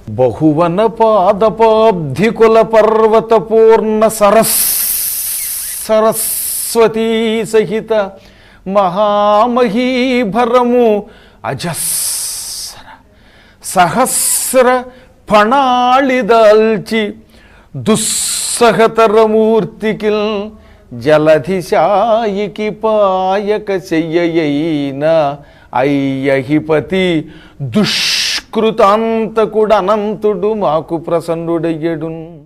బహువన పాదపాబ్ధికుల పర్వత పూర్ణ సరస్ సరస్వతీ సహిత మహామహీభరము అజస్ర సహస్ర ఫణాళిదాల్చి దుస్సహతరమూర్తికిల్ జలధిశాయికి పాయక చెయ్యయైన అయ్యహిపతి దుష్కృతాంతకుడు అనంతుడు మాకు ప్రసన్నుడయ్యడు